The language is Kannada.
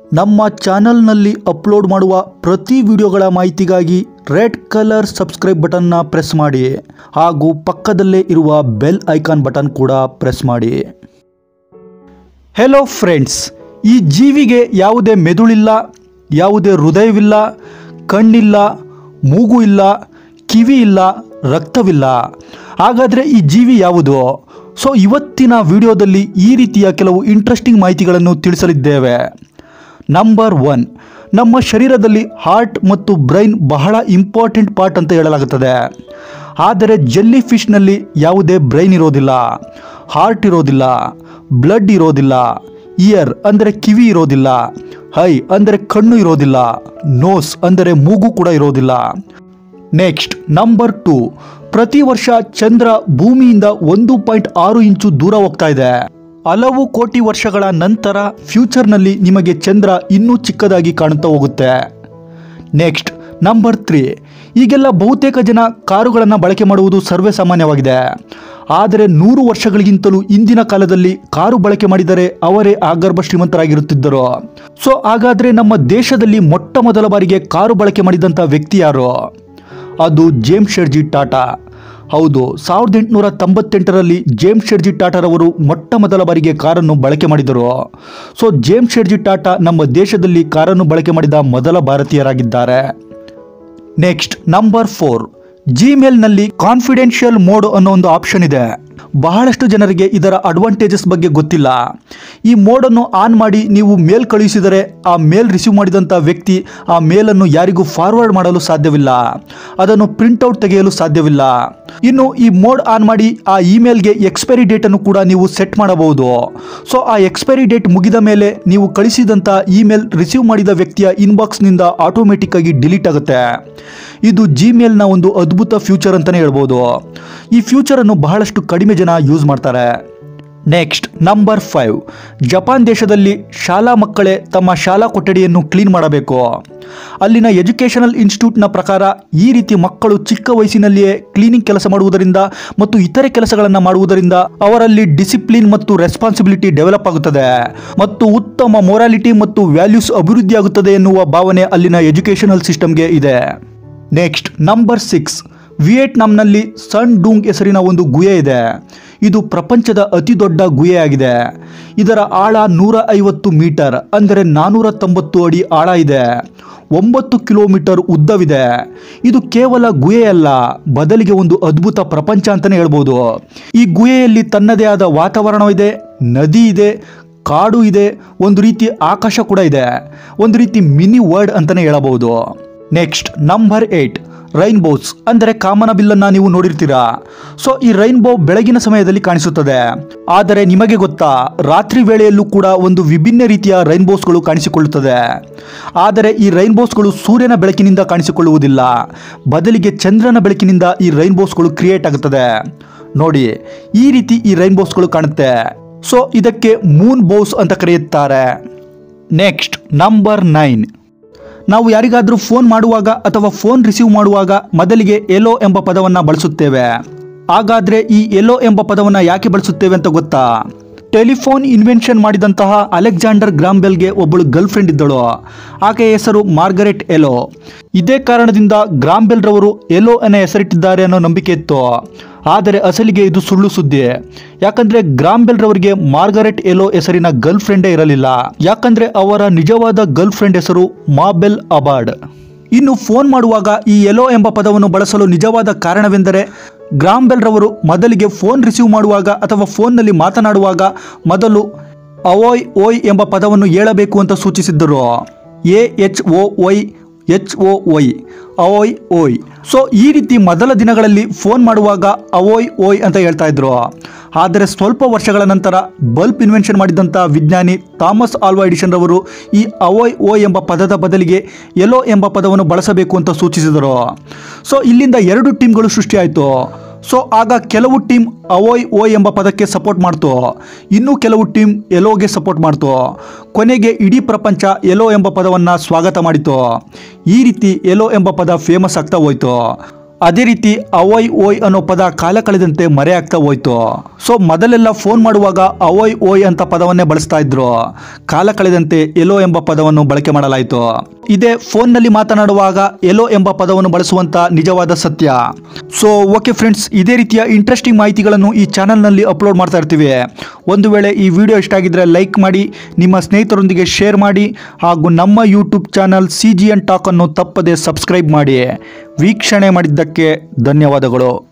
ನಮ್ಮ ಚಾನಲ್ನಲ್ಲಿ ಅಪ್ಲೋಡ್ ಮಾಡುವ ಪ್ರತಿ ವಿಡಿಯೋಗಳ ಮಾಹಿತಿಗಾಗಿ ರೆಡ್ ಕಲರ್ ಸಬ್ಸ್ಕ್ರೈಬ್ ಬಟನ್ನ ಪ್ರೆಸ್ ಮಾಡಿ ಹಾಗೂ ಪಕ್ಕದಲ್ಲೇ ಇರುವ ಬೆಲ್ ಐಕಾನ್ ಬಟನ್ ಕೂಡ ಪ್ರೆಸ್ ಮಾಡಿ ಹೆಲೋ ಫ್ರೆಂಡ್ಸ್ ಈ ಜೀವಿಗೆ ಯಾವುದೇ ಮೆದುಳಿಲ್ಲ ಯಾವುದೇ ಹೃದಯವಿಲ್ಲ ಕಣ್ಣಿಲ್ಲ ಮೂಗು ಇಲ್ಲ ಕಿವಿ ಇಲ್ಲ ರಕ್ತವಿಲ್ಲ ಹಾಗಾದರೆ ಈ ಜೀವಿ ಯಾವುದು ಸೊ ಇವತ್ತಿನ ವಿಡಿಯೋದಲ್ಲಿ ಈ ರೀತಿಯ ಕೆಲವು ಇಂಟ್ರೆಸ್ಟಿಂಗ್ ಮಾಹಿತಿಗಳನ್ನು ತಿಳಿಸಲಿದ್ದೇವೆ ನಂಬರ್ ಒನ್ ನಮ್ಮ ಶರೀರದಲ್ಲಿ ಹಾರ್ಟ್ ಮತ್ತು ಬ್ರೈನ್ ಬಹಳ ಇಂಪಾರ್ಟೆಂಟ್ ಪಾರ್ಟ್ ಅಂತ ಹೇಳಲಾಗುತ್ತದೆ ಆದರೆ ಜೆಲ್ಲಿ ಫಿಶ್ನಲ್ಲಿ ಯಾವುದೇ ಬ್ರೈನ್ ಇರೋದಿಲ್ಲ ಹಾರ್ಟ್ ಇರೋದಿಲ್ಲ ಬ್ಲಡ್ ಇರೋದಿಲ್ಲ ಇಯರ್ ಅಂದರೆ ಕಿವಿ ಇರೋದಿಲ್ಲ ಹೈ ಅಂದರೆ ಕಣ್ಣು ಇರೋದಿಲ್ಲ ನೋಸ್ ಅಂದರೆ ಮೂಗು ಕೂಡ ಇರೋದಿಲ್ಲ ನೆಕ್ಸ್ಟ್ ನಂಬರ್ ಟು ಪ್ರತಿ ವರ್ಷ ಚಂದ್ರ ಭೂಮಿಯಿಂದ ಒಂದು ಪಾಯಿಂಟ್ ಆರು ಇಂಚು ದೂರ ಹೋಗ್ತಾ ಇದೆ ಹಲವು ಕೋಟಿ ವರ್ಷಗಳ ನಂತರ ಫ್ಯೂಚರ್ನಲ್ಲಿ ನಿಮಗೆ ಚಂದ್ರ ಇನ್ನೂ ಚಿಕ್ಕದಾಗಿ ಕಾಣುತ್ತಾ ಹೋಗುತ್ತೆ ನೆಕ್ಸ್ಟ್ ನಂಬರ್ ತ್ರೀ ಈಗೆಲ್ಲ ಬಹುತೇಕ ಜನ ಕಾರುಗಳನ್ನು ಬಳಕೆ ಮಾಡುವುದು ಸರ್ವೇ ಸಾಮಾನ್ಯವಾಗಿದೆ ಆದರೆ ನೂರು ವರ್ಷಗಳಿಗಿಂತಲೂ ಇಂದಿನ ಕಾಲದಲ್ಲಿ ಕಾರು ಬಳಕೆ ಮಾಡಿದರೆ ಅವರೇ ಆಗರ್ಭ ಶ್ರೀಮಂತರಾಗಿರುತ್ತಿದ್ದರು ಸೊ ಹಾಗಾದರೆ ನಮ್ಮ ದೇಶದಲ್ಲಿ ಮೊಟ್ಟ ಮೊದಲ ಬಾರಿಗೆ ಕಾರು ಬಳಕೆ ಮಾಡಿದಂಥ ವ್ಯಕ್ತಿ ಯಾರು ಅದು ಜೇಮ್ಸ್ ಶೆಡ್ಜಿ ಟಾಟಾ ಹೌದು ಸಾವಿರದ ಎಂಟುನೂರ ತೊಂಬತ್ತೆಂಟರಲ್ಲಿ ಜೇಮ್ಸ್ ಶೆಡ್ಜಿ ಟಾಟಾರವರು ಮೊಟ್ಟ ಮೊದಲ ಬಾರಿಗೆ ಕಾರನ್ನು ಬಳಕೆ ಮಾಡಿದರು ಸೊ ಜೇಮ್ಸ್ ಶೆಡ್ಜಿ ಟಾಟಾ ನಮ್ಮ ದೇಶದಲ್ಲಿ ಕಾರನ್ನು ಬಳಕೆ ಮಾಡಿದ ಮೊದಲ ಭಾರತೀಯರಾಗಿದ್ದಾರೆ ನೆಕ್ಸ್ಟ್ ನಂಬರ್ ಫೋರ್ ಜಿಮೇಲ್ನಲ್ಲಿ ಕಾನ್ಫಿಡೆನ್ಷಿಯಲ್ ಮೋಡ್ ಅನ್ನೋ ಒಂದು ಆಪ್ಷನ್ ಇದೆ ಬಹಳಷ್ಟು ಜನರಿಗೆ ಇದರ ಅಡ್ವಾಂಟೇಜಸ್ ಬಗ್ಗೆ ಗೊತ್ತಿಲ್ಲ ಈ ಮೋಡನ್ನು ಆನ್ ಮಾಡಿ ನೀವು ಮೇಲ್ ಕಳುಹಿಸಿದರೆ ಆ ಮೇಲ್ ರಿಸೀವ್ ಮಾಡಿದಂಥ ವ್ಯಕ್ತಿ ಆ ಮೇಲನ್ನು ಯಾರಿಗೂ ಫಾರ್ವರ್ಡ್ ಮಾಡಲು ಸಾಧ್ಯವಿಲ್ಲ ಅದನ್ನು ಪ್ರಿಂಟ್ಔಟ್ ತೆಗೆಯಲು ಸಾಧ್ಯವಿಲ್ಲ ಇನ್ನು ಈ ಮೋಡ್ ಆನ್ ಮಾಡಿ ಆ ಇಮೇಲ್ಗೆ ಎಕ್ಸ್ಪೈರಿ ಡೇಟನ್ನು ಕೂಡ ನೀವು ಸೆಟ್ ಮಾಡಬಹುದು ಸೊ ಆ ಎಕ್ಸ್ಪೈರಿ ಡೇಟ್ ಮುಗಿದ ಮೇಲೆ ನೀವು ಕಳಿಸಿದಂಥ ಇಮೇಲ್ ರಿಸೀವ್ ಮಾಡಿದ ವ್ಯಕ್ತಿಯ ಇನ್ಬಾಕ್ಸ್ನಿಂದ ಆಟೋಮೆಟಿಕ್ ಆಗಿ ಡಿಲೀಟ್ ಆಗುತ್ತೆ ಇದು ಜಿಮೇಲ್ನ ಒಂದು ಅದ್ಭುತ ಫ್ಯೂಚರ್ ಅಂತಲೇ ಹೇಳ್ಬೋದು ಈ ಫ್ಯೂಚರನ್ನು ಬಹಳಷ್ಟು ಕಡಿಮೆ ಜನ ಯೂಸ್ ಮಾಡ್ತಾರೆ ನೆಕ್ಸ್ಟ್ ನಂಬರ್ ಫೈವ್ ಜಪಾನ್ ದೇಶದಲ್ಲಿ ಶಾಲಾ ಮಕ್ಕಳೇ ತಮ್ಮ ಶಾಲಾ ಕೊಠಡಿಯನ್ನು ಕ್ಲೀನ್ ಮಾಡಬೇಕು ಅಲ್ಲಿನ ಎಜುಕೇಷನಲ್ ಇನ್ಸ್ಟಿಟ್ಯೂಟ್ನ ಪ್ರಕಾರ ಈ ರೀತಿ ಮಕ್ಕಳು ಚಿಕ್ಕ ವಯಸ್ಸಿನಲ್ಲಿಯೇ ಕ್ಲೀನಿಂಗ್ ಕೆಲಸ ಮಾಡುವುದರಿಂದ ಮತ್ತು ಇತರೆ ಕೆಲಸಗಳನ್ನು ಮಾಡುವುದರಿಂದ ಅವರಲ್ಲಿ ಡಿಸಿಪ್ಲಿನ್ ಮತ್ತು ರೆಸ್ಪಾನ್ಸಿಬಿಲಿಟಿ ಡೆವಲಪ್ ಆಗುತ್ತದೆ ಮತ್ತು ಉತ್ತಮ ಮೊರಾಲಿಟಿ ಮತ್ತು ವ್ಯಾಲ್ಯೂಸ್ ಅಭಿವೃದ್ಧಿಯಾಗುತ್ತದೆ ಎನ್ನುವ ಭಾವನೆ ಅಲ್ಲಿನ ಎಜುಕೇಷನಲ್ ಸಿಸ್ಟಮ್ಗೆ ಇದೆ ನೆಕ್ಸ್ಟ್ ನಂಬರ್ ಸಿಕ್ಸ್ ವಿಯೆಟ್ನಾಂನಲ್ಲಿ ಸನ್ ಡೂಂಗ್ ಹೆಸರಿನ ಒಂದು ಗುಹೆ ಇದೆ ಇದು ಪ್ರಪಂಚದ ಅತಿ ದೊಡ್ಡ ಗುಹೆಯಾಗಿದೆ ಇದರ ಆಳ ನೂರ ಐವತ್ತು ಮೀಟರ್ ಅಂದರೆ ನಾನ್ನೂರ ತೊಂಬತ್ತು ಅಡಿ ಆಳ ಇದೆ ಒಂಬತ್ತು ಕಿಲೋಮೀಟರ್ ಉದ್ದವಿದೆ ಇದು ಕೇವಲ ಗುಹೆಯಲ್ಲ ಬದಲಿಗೆ ಒಂದು ಅದ್ಭುತ ಪ್ರಪಂಚ ಅಂತಲೇ ಹೇಳ್ಬೋದು ಈ ಗುಹೆಯಲ್ಲಿ ತನ್ನದೇ ಆದ ವಾತಾವರಣವಿದೆ ನದಿ ಇದೆ ಕಾಡು ಇದೆ ಒಂದು ರೀತಿ ಆಕಾಶ ಕೂಡ ಇದೆ ಒಂದು ರೀತಿ ಮಿನಿ ವರ್ಡ್ ಅಂತಲೇ ಹೇಳಬಹುದು ನೆಕ್ಸ್ಟ್ ನಂಬರ್ ಏಟ್ ರೈನ್ಬೋಸ್ ಅಂದರೆ ಕಾಮನ ಬಿಲ್ಲನ್ನು ನೀವು ನೋಡಿರ್ತೀರಾ ಸೊ ಈ ರೈನ್ಬೋ ಬೆಳಗಿನ ಸಮಯದಲ್ಲಿ ಕಾಣಿಸುತ್ತದೆ ಆದರೆ ನಿಮಗೆ ಗೊತ್ತಾ ರಾತ್ರಿ ವೇಳೆಯಲ್ಲೂ ಕೂಡ ಒಂದು ವಿಭಿನ್ನ ರೀತಿಯ ರೈನ್ಬೋಸ್ಗಳು ಕಾಣಿಸಿಕೊಳ್ಳುತ್ತದೆ ಆದರೆ ಈ ರೈನ್ಬೋಸ್ಗಳು ಸೂರ್ಯನ ಬೆಳಕಿನಿಂದ ಕಾಣಿಸಿಕೊಳ್ಳುವುದಿಲ್ಲ ಬದಲಿಗೆ ಚಂದ್ರನ ಬೆಳಕಿನಿಂದ ಈ ರೈನ್ಬೋಸ್ಗಳು ಕ್ರಿಯೇಟ್ ಆಗುತ್ತದೆ ನೋಡಿ ಈ ರೀತಿ ಈ ರೈನ್ಬೋಸ್ಗಳು ಕಾಣುತ್ತೆ ಸೊ ಇದಕ್ಕೆ ಮೂನ್ ಬೋಸ್ ಅಂತ ಕರೆಯುತ್ತಾರೆ ನೆಕ್ಸ್ಟ್ ನಂಬರ್ ನೈನ್ ನಾವು ಯಾರಿಗಾದರೂ ಫೋನ್ ಮಾಡುವಾಗ ಅಥವಾ ಫೋನ್ ರಿಸೀವ್ ಮಾಡುವಾಗ ಮೊದಲಿಗೆ ಎಲೋ ಎಂಬ ಪದವನ್ನು ಬಳಸುತ್ತೇವೆ ಹಾಗಾದರೆ ಈ ಎಲೋ ಎಂಬ ಪದವನ್ನು ಯಾಕೆ ಬಳಸುತ್ತೇವೆ ಅಂತ ಗೊತ್ತಾ ಟೆಲಿಫೋನ್ ಇನ್ವೆನ್ಷನ್ ಮಾಡಿದಂತಹ ಅಲೆಕ್ಸಾಂಡರ್ ಗ್ರಾಂಬೆಲ್ಗೆ ಒಬ್ಬಳು ಗರ್ಲ್ ಫ್ರೆಂಡ್ ಇದ್ದಳು ಆಕೆಯ ಹೆಸರು ಮಾರ್ಗರೆಟ್ ಎಲೋ ಇದೇ ಕಾರಣದಿಂದ ಗ್ರಾಂಬೆಲ್ ರವರು ಎಲೋ ಅನ್ನೋ ಹೆಸರಿಟ್ಟಿದ್ದಾರೆ ಅನ್ನೋ ನಂಬಿಕೆ ಇತ್ತು ಆದರೆ ಅಸಲಿಗೆ ಇದು ಸುಳ್ಳು ಸುದ್ದಿ ಯಾಕಂದ್ರೆ ಗ್ರಾಂಬೆಲ್ ರವರಿಗೆ ಮಾರ್ಗರೆಟ್ ಎಲೋ ಹೆಸರಿನ ಗರ್ಲ್ ಫ್ರೆಂಡೇ ಇರಲಿಲ್ಲ ಯಾಕಂದ್ರೆ ಅವರ ನಿಜವಾದ ಗರ್ಲ್ ಫ್ರೆಂಡ್ ಹೆಸರು ಮಾಬೆಲ್ ಅಬಾರ್ಡ್ ಇನ್ನು ಫೋನ್ ಮಾಡುವಾಗ ಈ ಎಲೋ ಎಂಬ ಪದವನ್ನು ಬಳಸಲು ನಿಜವಾದ ಕಾರಣವೆಂದರೆ ಗ್ರಾಂಬೆಲ್ ರವರು ಮೊದಲಿಗೆ ಫೋನ್ ರಿಸೀವ್ ಮಾಡುವಾಗ ಅಥವಾ ಫೋನ್ನಲ್ಲಿ ಮಾತನಾಡುವಾಗ ಮೊದಲು ಅವೋಯ್ ಓಯ್ ಎಂಬ ಪದವನ್ನು ಹೇಳಬೇಕು ಅಂತ ಸೂಚಿಸಿದ್ದರು A H O Y H O Y ahoy hoy so ಈ ರೀತಿ ಮೊದಲ ದಿನಗಳಲ್ಲಿ ಫೋನ್ ಮಾಡುವಾಗ ಅವೋಯ್ ಓಯ್ ಅಂತ ಹೇಳ್ತಾ ಇದ್ರು ಆದರೆ ಸ್ವಲ್ಪ ವರ್ಷಗಳ ನಂತರ ಬಲ್ಬ್ ಇನ್ವೆನ್ಷನ್ ಮಾಡಿದಂಥ ವಿಜ್ಞಾನಿ ಥಾಮಸ್ ಆಲ್ವಾ ಎಡಿಷನ್ ರವರು ಈ ಅವೋಯ್ ಓಯ್ ಎಂಬ ಪದದ ಬದಲಿಗೆ ಎಲೋ ಎಂಬ ಪದವನ್ನು ಬಳಸಬೇಕು ಅಂತ ಸೂಚಿಸಿದರು ಸೊ ಇಲ್ಲಿಂದ ಎರಡು ಟೀಮ್ಗಳು ಸೃಷ್ಟಿಯಾಯಿತು ಸೊ ಆಗ ಕೆಲವು ಟೀಮ್ ಅವೋಯ್ ಓಯ್ ಎಂಬ ಪದಕ್ಕೆ ಸಪೋರ್ಟ್ ಮಾಡ್ತು ಇನ್ನು ಕೆಲವು ಟೀಮ್ ಎಲೋಗೆ ಸಪೋರ್ಟ್ ಮಾಡ್ತು ಕೊನೆಗೆ ಇಡೀ ಪ್ರಪಂಚ ಎಲೋ ಎಂಬ ಪದವನ್ನು ಸ್ವಾಗತ ಮಾಡಿತು ಈ ರೀತಿ ಎಲೋ ಎಂಬ ಪದ ಫೇಮಸ್ ಆಗ್ತಾ ಹೋಯಿತು ಅದೇ ರೀತಿ ಅವಯ್ ಓಯ್ ಅನ್ನೋ ಪದ ಕಾಲ ಕಳೆದಂತೆ ಮರೆಯಾಗ್ತಾ ಹೋಯ್ತು ಸೊ ಮೊದಲೆಲ್ಲ ಫೋನ್ ಮಾಡುವಾಗ ಅವಯ್ ಓಯ್ ಅಂತ ಪದವನ್ನೇ ಬಳಸ್ತಾ ಇದ್ರು ಕಾಲ ಕಳೆದಂತೆ ಎಲೋ ಎಂಬ ಪದವನ್ನು ಬಳಕೆ ಮಾಡಲಾಯಿತು ಇದೇ ಫೋನ್ನಲ್ಲಿ ಮಾತನಾಡುವಾಗ ಎಲೋ ಎಂಬ ಪದವನ್ನು ಬಳಸುವಂತ ನಿಜವಾದ ಸತ್ಯ ಸೊ ಓಕೆ ಫ್ರೆಂಡ್ಸ್ ಇದೇ ರೀತಿಯ ಇಂಟ್ರೆಸ್ಟಿಂಗ್ ಮಾಹಿತಿಗಳನ್ನು ಈ ಚಾನಲ್ನಲ್ಲಿ ಅಪ್ಲೋಡ್ ಮಾಡ್ತಾ ಇರ್ತೀವಿ ಒಂದು ವೇಳೆ ಈ ವಿಡಿಯೋ ಇಷ್ಟ ಆಗಿದ್ರೆ ಲೈಕ್ ಮಾಡಿ ನಿಮ್ಮ ಸ್ನೇಹಿತರೊಂದಿಗೆ ಶೇರ್ ಮಾಡಿ ಹಾಗೂ ನಮ್ಮ YouTube channel C G N talk ಅನ್ನು ತಪ್ಪದೆ ಸಬ್ಸ್ಕ್ರೈಬ್ ಮಾಡಿ ವೀಕ್ಷಣೆ ಮಾಡಿದ್ದಕ್ಕೆ ಧನ್ಯವಾದಗಳು